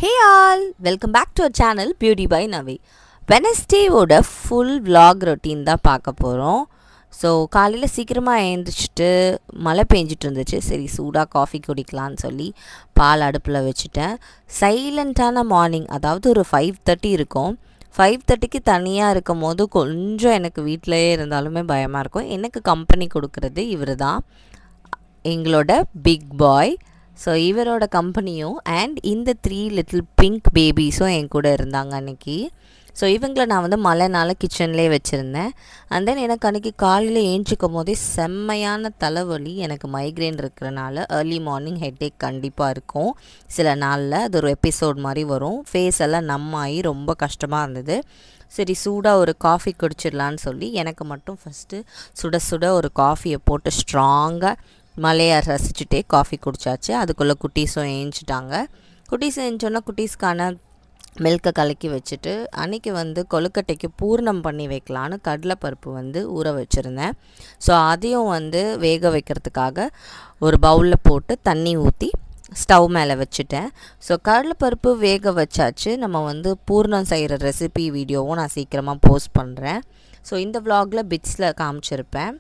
Hey all welcome back to our channel beauty by Navi வெனஸ்டேவோட full vlog routine தான் பார்க்க போகிறோம் ஸோ காலையில் சீக்கிரமாக எழுந்திரிச்சிட்டு மழை பெஞ்சிட்டு இருந்துச்சு சரி சூடாக காஃபி குடிக்கலான்னு சொல்லி பால் அடுப்பில் வச்சுட்டேன் சைலண்ட்டான மார்னிங் அதாவது ஒரு ஃபைவ் தேர்ட்டி இருக்கும் ஃபைவ் தேர்ட்டிக்கு தனியாக இருக்கும் போது கொஞ்சம் எனக்கு வீட்டிலையே இருந்தாலுமே பயமாக இருக்கும் எனக்கு கம்பெனி கொடுக்கறது இவர் தான் எங்களோட பிக் பாய் ஸோ இவரோட கம்பெனியும் அண்ட் இந்த த்ரீ லிட்டில் பிங்க் பேபிஸும் என் கூட இருந்தாங்க அன்னைக்கு ஸோ இவங்கள நான் வந்து மழைனால கிச்சன்லேயே வச்சுருந்தேன் அண்ட் தென் எனக்கு அன்றைக்கி காலையில் ஏஞ்சிக்கும் போதே செம்மையான தலைவலி எனக்கு மைக்ரேன் இருக்கிறனால ஏர்லி மார்னிங் ஹெட்டேக் கண்டிப்பாக இருக்கும் சில நாளில் அது ஒரு எபிசோட் மாதிரி வரும் ஃபேஸ் எல்லாம் நம்மாகி ரொம்ப கஷ்டமாக இருந்தது சரி சூடாக ஒரு காஃபி குடிச்சிடலான்னு சொல்லி எனக்கு மட்டும் ஃபஸ்ட்டு சுட சுட ஒரு காஃபியை போட்டு ஸ்ட்ராங்காக மலையை ரசிச்சுட்டே காஃபி குடிச்சாச்சு அதுக்குள்ளே குட்டீஸும் ஏஞ்சிட்டாங்க குட்டீஸ் ஏஞ்சோன்னா குட்டீஸ்க்கான மில்கை கலக்கி வச்சுட்டு அன்றைக்கி வந்து கொழுக்கட்டைக்கு பூர்ணம் பண்ணி வைக்கலான்னு கடலைப்பருப்பு வந்து ஊற வச்சுருந்தேன் ஸோ அதையும் வந்து வேக வைக்கிறதுக்காக ஒரு பவுலில் போட்டு தண்ணி ஊற்றி ஸ்டவ் மேலே வச்சுட்டேன் ஸோ கடலைப்பருப்பு வேக வச்சாச்சு நம்ம வந்து பூர்ணம் செய்கிற ரெசிபி வீடியோவும் நான் சீக்கிரமாக போஸ்ட் பண்ணுறேன் ஸோ இந்த vlogல பிட்ஸில் காமிச்சிருப்பேன்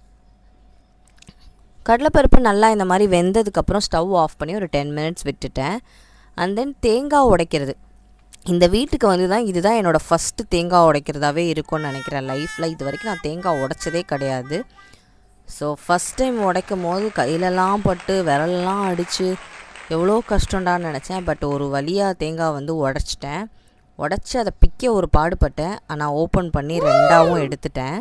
கடலைப்பருப்பு நல்லா இந்த மாதிரி வெந்ததுக்கப்புறம் ஸ்டவ் ஆஃப் பண்ணி ஒரு டென் மினிட்ஸ் விட்டுட்டேன் அண்ட் தென் தேங்காய் உடைக்கிறது இந்த வீட்டுக்கு வந்து தான் இதுதான் என்னோடய ஃபஸ்ட்டு தேங்காய் உடைக்கிறதாவே இருக்கும்னு நினைக்கிறேன் லைஃப்பில் இது வரைக்கும் நான் தேங்காய் உடைச்சதே கிடையாது ஸோ ஃபஸ்ட் டைம் உடைக்கும் போது கையிலலாம் பட்டு விரலெல்லாம் அடித்து எவ்வளோ கஷ்டம்டான்னு நினச்சேன் பட் ஒரு வழியாக தேங்காய் வந்து உடச்சிட்டேன் உடச்சி அதை பிக்க ஒரு பாடுபட்டேன் ஆனால் ஓப்பன் பண்ணி ரெண்டாவும் எடுத்துட்டேன்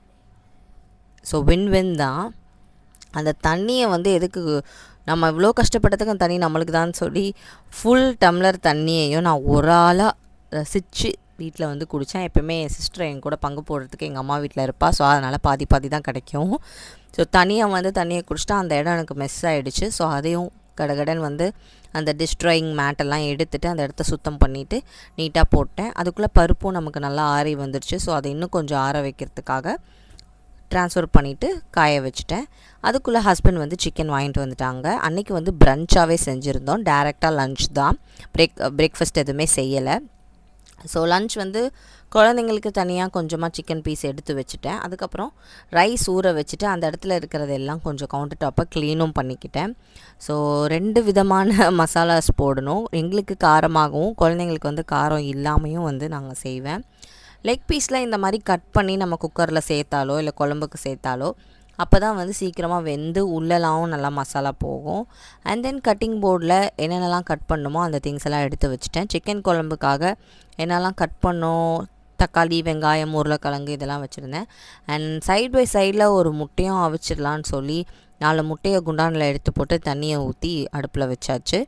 ஸோ வின் வின் தான் அந்த தண்ணியை வந்து எதுக்கு நம்ம இவ்வளோ கஷ்டப்பட்டதுக்கு அந்த தண்ணி நம்மளுக்கு தான் சொல்லி ஃபுல் டம்ளர் தண்ணியையும் நான் ஒரு ஆளாக ரசித்து வீட்டில் வந்து குடித்தேன் எப்போயுமே என் சிஸ்டர் என் கூட பங்கு போடுறதுக்கு எங்கள் அம்மா வீட்டில் இருப்பா ஸோ அதனால் பாதி பாதி தான் கிடைக்கும் ஸோ தனியாக வந்து தண்ணியை குடிச்சிட்டா அந்த இடம் எனக்கு மெஸ் ஆகிடுச்சு ஸோ அதையும் கடகடன் வந்து அந்த டிஸ்ட்ராயிங் மேட்டெல்லாம் எடுத்துட்டு அந்த இடத்த சுத்தம் பண்ணிவிட்டு நீட்டாக போட்டேன் அதுக்குள்ளே பருப்பும் நமக்கு நல்லா ஆறி வந்துடுச்சு ஸோ அதை இன்னும் கொஞ்சம் ஆற வைக்கிறதுக்காக ட்ரான்ஸ்ஃபர் பண்ணிவிட்டு காய வச்சுட்டேன் அதுக்குள்ளே ஹஸ்பண்ட் வந்து சிக்கன் வாங்கிட்டு வந்துட்டாங்க அன்றைக்கி வந்து ப்ரன்ச்சாகவே செஞ்சுருந்தோம் டேரெக்டாக லஞ்ச் தான் பிரேக் பிரேக்ஃபாஸ்ட் எதுவுமே செய்யலை ஸோ லஞ்ச் வந்து குழந்தைங்களுக்கு தனியாக கொஞ்சமாக சிக்கன் பீஸ் எடுத்து வச்சுட்டேன் அதுக்கப்புறம் ரைஸ் ஊற வச்சுட்டு அந்த இடத்துல இருக்கிறதெல்லாம் கொஞ்சம் கவுண்டர் டாப்பை க்ளீனும் பண்ணிக்கிட்டேன் ஸோ ரெண்டு விதமான மசாலாஸ் போடணும் எங்களுக்கு காரமாகவும் குழந்தைங்களுக்கு வந்து காரம் இல்லாமையும் வந்து நாங்கள் செய்வேன் லெக் பீஸில் இந்த மாதிரி கட் பண்ணி நம்ம குக்கரில் சேர்த்தாலோ இல்லை குழம்புக்கு சேர்த்தாலோ அப்போ தான் வந்து சீக்கிரமாக வெந்து உள்ளலாவும் நல்லா மசாலா போகும் அண்ட் தென் கட்டிங் போர்டில் என்னென்னலாம் கட் பண்ணுமோ அந்த திங்ஸ் எல்லாம் எடுத்து வச்சுட்டேன் சிக்கன் குழம்புக்காக என்னெல்லாம் கட் பண்ணோம் தக்காளி வெங்காயம் உருளைக்கிழங்கு இதெல்லாம் வச்சுருந்தேன் அண்ட் சைட் பை சைடில் ஒரு முட்டையும் அவிச்சிடலான்னு சொல்லி நாலு முட்டையை குண்டானில் எடுத்து போட்டு தண்ணியை ஊற்றி அடுப்பில் வச்சாச்சு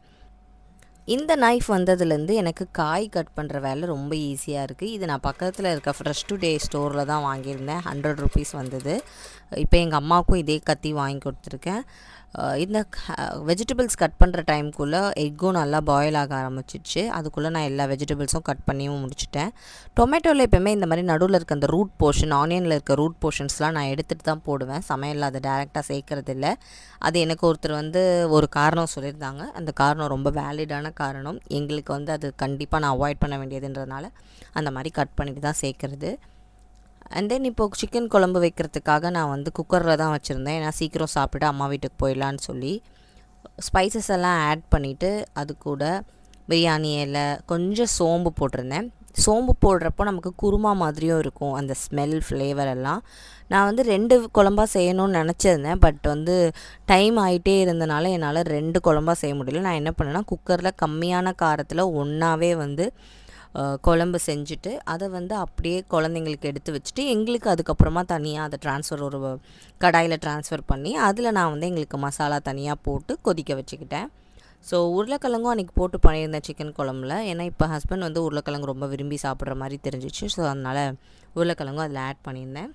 இந்த நைஃப் வந்ததுலேருந்து எனக்கு காய் கட் பண்ணுற வேலை ரொம்ப ஈஸியாக இருக்குது இது நான் பக்கத்தில் இருக்க ஃப்ரெஷ் டு டே ஸ்டோரில் தான் வாங்கியிருந்தேன் ஹண்ட்ரட் ருபீஸ் வந்தது இப்போ எங்கள் அம்மாவுக்கும் இதே கத்தி வாங்கி கொடுத்துருக்கேன் இந்த வெஜிடபிள்ஸ் கட் பண்ணுற டைம்குள்ளே எக்கும் நல்லா பாயில் ஆக ஆரம்பிச்சிச்சு அதுக்குள்ளே நான் எல்லா வெஜிடபிள்ஸும் கட் பண்ணியும் முடிச்சிட்டேன் டொமேட்டோவில் எப்போயுமே இந்த மாதிரி நடுவில் இருக்க அந்த ரூட் போர்ஷன் ஆனியனில் இருக்க ரூட் போர்ஷன்ஸ்லாம் நான் எடுத்துகிட்டு தான் போடுவேன் சமையலில் அதை டேரெக்டாக சேர்க்கறது இல்லை அது எனக்கு ஒருத்தர் வந்து ஒரு காரணம் சொல்லியிருந்தாங்க அந்த காரணம் ரொம்ப வேலிடான காரணம் எங்களுக்கு வந்து அது கண்டிப்பாக நான் அவாய்ட் பண்ண வேண்டியதுன்றதுனால அந்த மாதிரி கட் பண்ணிட்டு தான் சேர்க்குறது அண்ட் தென் இப்போது சிக்கன் குழம்பு வைக்கிறதுக்காக நான் வந்து குக்கரில் தான் வச்சுருந்தேன் ஏன்னா சீக்கிரம் சாப்பிட்டு அம்மா வீட்டுக்கு போயிடலான்னு சொல்லி ஸ்பைசஸ் எல்லாம் ஆட் பண்ணிவிட்டு அது கூட பிரியாணி இலை கொஞ்சம் சோம்பு போட்டிருந்தேன் சோம்பு போடுறப்போ நமக்கு குருமா மாதிரியும் இருக்கும் அந்த ஸ்மெல் ஃப்ளேவர் எல்லாம் நான் வந்து ரெண்டு குழம்பா செய்யணும்னு நினச்சிருந்தேன் பட் வந்து டைம் ஆகிட்டே இருந்தனால என்னால் ரெண்டு குழம்பா செய்ய முடியல நான் என்ன பண்ணேன்னா குக்கரில் கம்மியான காரத்தில் ஒன்றாவே வந்து குழம்பு செஞ்சுட்டு அதை வந்து அப்படியே குழந்தைங்களுக்கு எடுத்து வச்சுட்டு எங்களுக்கு அதுக்கப்புறமா தனியாக அதை ட்ரான்ஸ்ஃபர் ஒரு கடாயில் ட்ரான்ஸ்ஃபர் பண்ணி அதில் நான் வந்து எங்களுக்கு மசாலா தனியாக போட்டு கொதிக்க வச்சுக்கிட்டேன் ஸோ உருளைக்கிழங்கும் அன்றைக்கி போட்டு பண்ணியிருந்தேன் சிக்கன் குழம்புல ஏன்னா இப்போ ஹஸ்பண்ட் வந்து உருளைக்கிழங்கு ரொம்ப விரும்பி சாப்பிட்ற மாதிரி தெரிஞ்சிச்சு ஸோ அதனால் உருளைக்கிழங்கும் அதில் ஆட் பண்ணியிருந்தேன்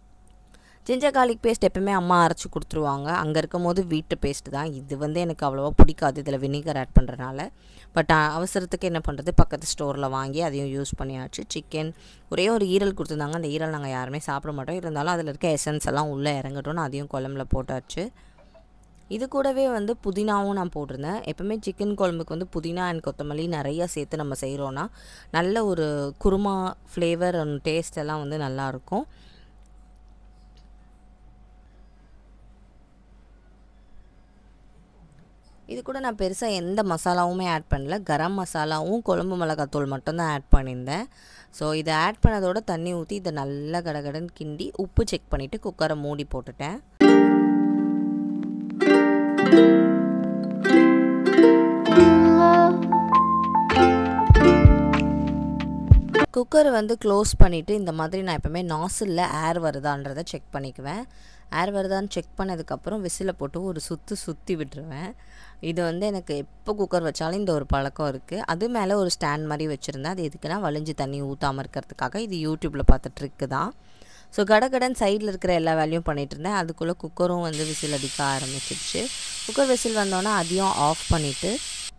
ஜிஞ்சர் கார்லிக் பேஸ்ட் எப்பவுமே அம்மா அரைச்சி கொடுத்துருவாங்க அங்கே இருக்கும் போது வீட்டு பேஸ்ட் தான் இது வந்து எனக்கு அவ்வளோவா பிடிக்காது இதில் வினிகர் ஆட் பண்ணுறனால பட் அவசரத்துக்கு என்ன பண்ணுறது பக்கத்து ஸ்டோரில் வாங்கி அதையும் யூஸ் பண்ணியாச்சு சிக்கன் ஒரே ஒரு ஈரல் கொடுத்துருந்தாங்க அந்த ஈரல் நாங்கள் யாருமே சாப்பிட மாட்டோம் இருந்தாலும் அதில் இருக்க எசன்ஸ் எல்லாம் உள்ளே இறங்கட்டும்னு அதையும் குழம்புல போட்டாச்சு இது கூடவே வந்து புதினாவும் நான் போட்டிருந்தேன் எப்பவுமே சிக்கன் குழம்புக்கு வந்து புதினா அண்ட் கொத்தமல்லி நிறையா சேர்த்து நம்ம செய்கிறோன்னா நல்ல ஒரு குருமா ஃப்ளேவர் அண்ட் டேஸ்ட் எல்லாம் வந்து நல்லாயிருக்கும் இது கூட நான் பெருசாக எந்த மசாலாவுமே ஆட் பண்ணல கரம் மசாலாவும் குழம்பு மிளகாத்தூள் மட்டும்தான் ஆட் பண்ணியிருந்தேன் ஸோ இதை ஆட் பண்ணதோட தண்ணி ஊற்றி இதை நல்லா கடகடன்னு கிண்டி உப்பு செக் பண்ணிவிட்டு குக்கரை மூடி போட்டுட்டேன் குக்கர் வந்து க்ளோஸ் பண்ணிவிட்டு இந்த மாதிரி நான் எப்போவுமே நாசிலில் ஏர் வருதான்றதை செக் பண்ணிக்குவேன் ஏர் வருதான்னு செக் பண்ணதுக்கப்புறம் விசிலை போட்டு ஒரு சுற்று சுற்றி விட்டுருவேன் இது வந்து எனக்கு எப்போ குக்கர் வச்சாலும் இந்த ஒரு பழக்கம் இருக்குது அது மேலே ஒரு ஸ்டாண்ட் மாதிரி வச்சுருந்தேன் அது எதுக்குன்னா வலிஞ்சு தண்ணி ஊற்றாமல் இருக்கிறதுக்காக இது யூடியூப்பில் பார்த்த ட்ரிக்கு தான் ஸோ கடகடன் சைடில் இருக்கிற எல்லா வேலையும் பண்ணிகிட்டு இருந்தேன் அதுக்குள்ளே குக்கரும் வந்து விசில் அடிக்க ஆரம்பிச்சிருச்சு குக்கர் விசில் வந்தோன்னே அதையும் ஆஃப் பண்ணிவிட்டு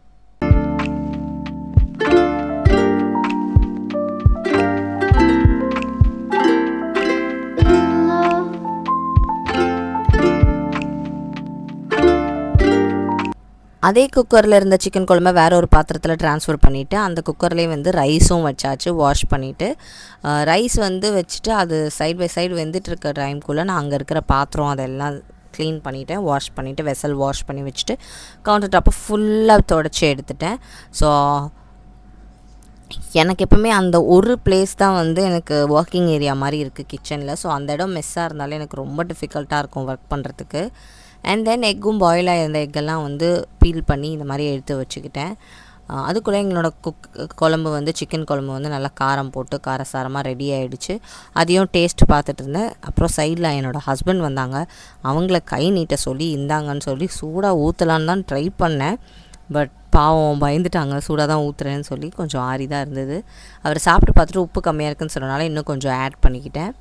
அதே குக்கரில் இருந்த சிக்கன் குழம்ப வேற ஒரு பாத்திரத்தில் ட்ரான்ஸ்ஃபர் பண்ணிவிட்டு அந்த குக்கர்லேயே வந்து ரைஸும் வச்சாச்சு வாஷ் பண்ணிவிட்டு ரைஸ் வந்து வச்சுட்டு அது சைட் பை சைடு வெந்துட்டு இருக்க டைம்குள்ளே நான் அங்கே இருக்கிற பாத்திரம் அதெல்லாம் க்ளீன் பண்ணிவிட்டேன் வாஷ் பண்ணிவிட்டு வெசல் வாஷ் பண்ணி வச்சுட்டு கவுண்டர் டாப்பை ஃபுல்லாக தொடச்சி எடுத்துட்டேன் ஸோ எனக்கு எப்பவுமே அந்த ஒரு பிளேஸ் தான் வந்து எனக்கு ஒர்க்கிங் ஏரியா மாதிரி இருக்குது கிச்சனில் ஸோ அந்த இடம் மெஸ்ஸாக இருந்தாலே எனக்கு ரொம்ப டிஃபிகல்ட்டாக இருக்கும் ஒர்க் பண்ணுறதுக்கு அண்ட் தென் எக்கும் பாயில் ஆகிருந்த எக்கெல்லாம் வந்து பீல் பண்ணி இந்த மாதிரி எடுத்து வச்சுக்கிட்டேன் அதுக்குள்ளே எங்களோட குக் குழம்பு வந்து சிக்கன் குழம்பு வந்து நல்லா காரம் போட்டு காரசாரமாக ரெடி ஆகிடுச்சு அதையும் டேஸ்ட் பார்த்துட்டு இருந்தேன் அப்புறம் சைடில் என்னோடய ஹஸ்பண்ட் வந்தாங்க அவங்கள கை நீட்ட சொல்லி இந்தாங்கன்னு சொல்லி சூடாக ஊற்றலான்னு தான் ட்ரை பண்ணேன் பட் பாவம் பயந்துட்டாங்க சூடாக தான் ஊற்றுறேன்னு சொல்லி கொஞ்சம் ஆறி தான் இருந்தது அவர் சாப்பிட்டு பார்த்துட்டு உப்பு கம்மியாக இருக்குன்னு சொன்னனால இன்னும் கொஞ்சம் ஆட் பண்ணிக்கிட்டேன்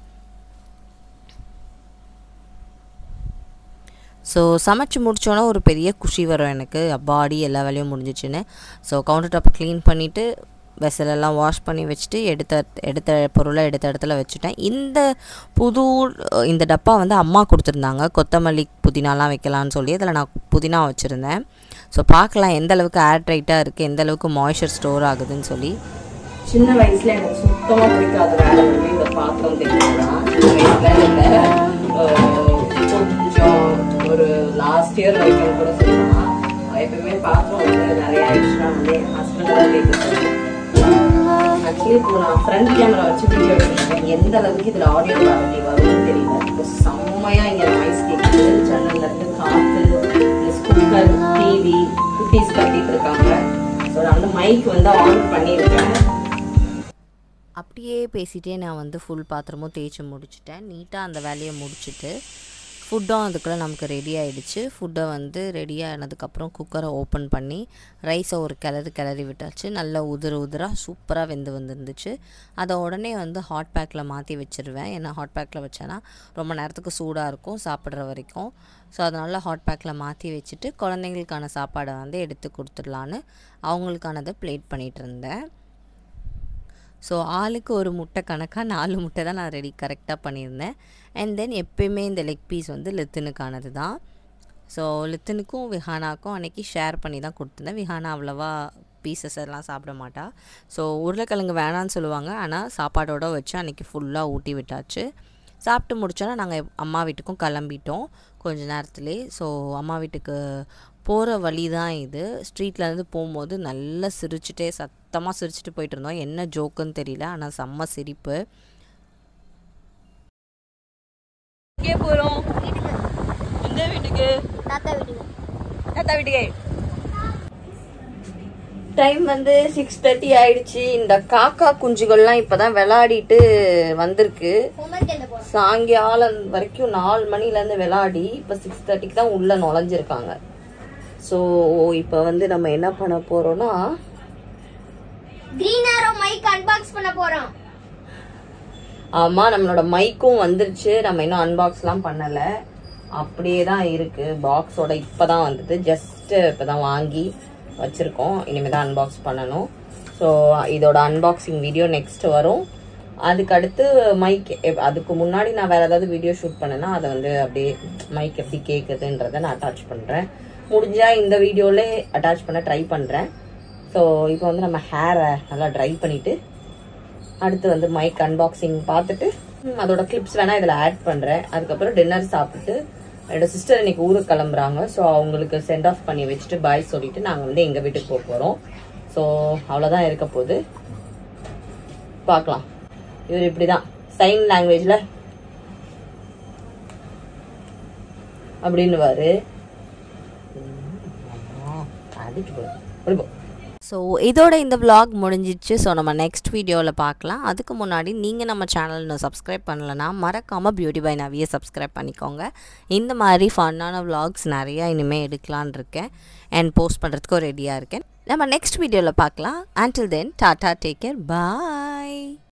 ஸோ சமைச்சு முடித்தோன்னே ஒரு பெரிய குஷி வரும் எனக்கு பாடி எல்லா வேலையும் முடிஞ்சிச்சுன்னு ஸோ கவுண்டர் டாப்பை க்ளீன் பண்ணிவிட்டு வெசலெல்லாம் வாஷ் பண்ணி வச்சுட்டு எடுத்த எடுத்த பொருளை எடுத்த இடத்துல வச்சுட்டேன் இந்த புது இந்த டப்பா வந்து அம்மா கொடுத்துருந்தாங்க கொத்தமல்லி புதினாலாம் வைக்கலான்னு சொல்லி அதில் நான் புதினா வச்சுருந்தேன் ஸோ பார்க்கலாம் எந்த அளவுக்கு ஏர் டைட்டாக இருக்குது எந்த அளவுக்கு மாய்ஸ்சர் ஸ்டோர் ஆகுதுன்னு சொல்லி சின்ன வயசுல எனக்கு சுத்தமா பிடிக்காத வேலை வந்து இந்த பாத்திரம் தேய்க்கிறதுதான் சின்ன வயசுல இந்த கொஞ்சம் ஒரு லாஸ்ட் இயர் வரைக்கும் கூட சொல்லலாம் எப்பவுமே பாத்திரம் வந்து நிறைய ஆயிடுச்சுன்னா வந்து என் ஹஸ்பண்ட் தான் தேய்க்கிறது ஆக்சுவலி இப்போ நான் ஃப்ரண்ட் கேமரா வச்சு வீடியோ எடுத்துருக்கேன் எந்த அளவுக்கு இதில் ஆடியோ குவாலிட்டி வரும்னு தெரியல இப்போ செம்மையா இங்கே நாய்ஸ் கேட்குது ஜன்னல்ல இருந்து காற்று குக்கர் டிவி குட்டீஸ் கட்டிட்டு இருக்காங்க ஸோ நான் வந்து மைக் வந்து ஆன் பண்ணியிருக்கேன் அப்படியே பேசிகிட்டே நான் வந்து ஃபுல் பாத்திரமும் தேய்ச்சி முடிச்சிட்டேன் நீட்டாக அந்த வேலையை முடிச்சுட்டு ஃபுட்டும் அதுக்குள்ளே நமக்கு ரெடி ஆகிடுச்சு ஃபுட்டை வந்து ரெடி ஆனதுக்கப்புறம் குக்கரை ஓப்பன் பண்ணி ரைஸை ஒரு கிளறு கிளறி விட்டாச்சு நல்லா உதிர உதிராக சூப்பராக வெந்து வந்துருந்துச்சு அதை உடனே வந்து ஹாட் பேக்கில் மாற்றி வச்சுருவேன் ஏன்னா ஹாட் பேக்கில் வச்சேன்னா ரொம்ப நேரத்துக்கு சூடாக இருக்கும் சாப்பிட்ற வரைக்கும் ஸோ அதனால் ஹாட் பேக்கில் மாற்றி வச்சுட்டு குழந்தைங்களுக்கான சாப்பாடை வந்து எடுத்து கொடுத்துடலான்னு அவங்களுக்கானதை ப்ளேட் பண்ணிகிட்டு இருந்தேன் ஸோ ஆளுக்கு ஒரு முட்டை கணக்காக நாலு முட்டை தான் நான் ரெடி கரெக்டாக பண்ணியிருந்தேன் அண்ட் தென் எப்பயுமே இந்த லெக் பீஸ் வந்து லித்துனுக்கானது தான் ஸோ லித்துனுக்கும் விஹானாக்கும் அன்றைக்கி ஷேர் பண்ணி தான் கொடுத்துருந்தேன் விஹானா அவ்வளோவா பீசஸ் எல்லாம் சாப்பிட மாட்டா ஸோ உருளைக்கிழங்கு வேணான்னு சொல்லுவாங்க ஆனால் சாப்பாடோட வச்சு அன்றைக்கி ஃபுல்லாக ஊட்டி விட்டாச்சு சாப்பிட்டு முடிச்சோன்னா நாங்கள் அம்மா வீட்டுக்கும் கிளம்பிட்டோம் கொஞ்ச நேரத்துலேயே ஸோ அம்மா வீட்டுக்கு போகிற வழி தான் இது ஸ்ட்ரீட்லேருந்து போகும்போது நல்லா சிரிச்சுட்டே சத்தமாக சிரிச்சுட்டு போயிட்டு இருந்தோம் என்ன ஜோக்குன்னு தெரியல ஆனால் செம்ம சிரிப்பு எங்கே போகிறோம் எந்த வீட்டுக்கு தாத்தா வீட்டுக்கு தாத்தா வீட்டுக்கு டைம் வந்து சிக்ஸ் தேர்ட்டி ஆயிடுச்சு இந்த காக்கா குஞ்சுகள்லாம் இப்போதான் விளையாடிட்டு வந்திருக்கு ஹோம்ஒர்க் எழுத போறோம் சாயங்காலம் வரைக்கும் நாலு மணிலேருந்து விளையாடி இப்போ சிக்ஸ் தேர்ட்டிக்கு தான் உள்ளே நுழைஞ்சிருக்காங்க ஸோ இப்போ வந்து நம்ம என்ன பண்ண போகிறோன்னா கிரீன் ஆரோ மைக் அன்பாக்ஸ் பண்ண போறோம் ஆமாம் நம்மளோட மைக்கும் வந்துருச்சு நம்ம இன்னும் அன்பாக்ஸ்லாம் பண்ணலை அப்படியே தான் இருக்குது பாக்ஸோட இப்போ தான் வந்தது ஜஸ்ட்டு இப்போ தான் வாங்கி வச்சுருக்கோம் இனிமேல் தான் அன்பாக்ஸ் பண்ணணும் ஸோ இதோட அன்பாக்சிங் வீடியோ நெக்ஸ்ட் வரும் அதுக்கு அடுத்து மைக் அதுக்கு முன்னாடி நான் வேற ஏதாவது வீடியோ ஷூட் பண்ணேன்னா அதை வந்து அப்படியே மைக் எப்படி கேட்குதுன்றதை நான் அட்டாச் பண்ணுறேன் முடிஞ்சா இந்த வீடியோலே அட்டாச் பண்ண ட்ரை பண்ணுறேன் ஸோ இப்போ வந்து நம்ம ஹேரை நல்லா ட்ரை பண்ணிட்டு அடுத்து வந்து மைக் அன்பாக்சிங் பார்த்துட்டு ம், அதோட கிளிப்ஸ் வேணா இதில் ஆட் பண்ணுறேன் அதுக்கப்புறம் டின்னர் சாப்பிட்டு என்னோட சிஸ்டர் இன்னைக்கு ஊருக்கு கிளம்புறாங்க ஸோ அவங்களுக்கு சென்ட் ஆஃப் பண்ணி வச்சுட்டு பாய் சொல்லிட்டு நாங்கள் வந்து எங்கள் வீட்டுக்கு போக போகிறோம் ஸோ அவ்வளோதான் இருக்க போகுது பார்க்கலாம் இவர் இப்படிதான் சைன் லாங்குவேஜ்ல அப்படின்னுவாரு அடிச்சு போடு. அப்படி போ. ஸோ இதோட இந்த vlog முடிஞ்சிச்சு ஸோ நம்ம நெக்ஸ்ட் வீடியோவில் பார்க்கலாம் அதுக்கு முன்னாடி நீங்கள் நம்ம சேனல் இன்னும் சப்ஸ்கிரைப் பண்ணலனா மறக்காமல் பியூட்டி பை நவியை சப்ஸ்கிரைப் பண்ணிக்கோங்க இந்த மாதிரி ஃபன்னான vlogs நிறையா இனிமேல் எடுக்கலான் இருக்கேன் அண்ட் போஸ்ட் பண்ணுறதுக்கும் ரெடியாக இருக்கேன் நம்ம நெக்ஸ்ட் வீடியோவில் பார்க்கலாம் until then tata take care பாய்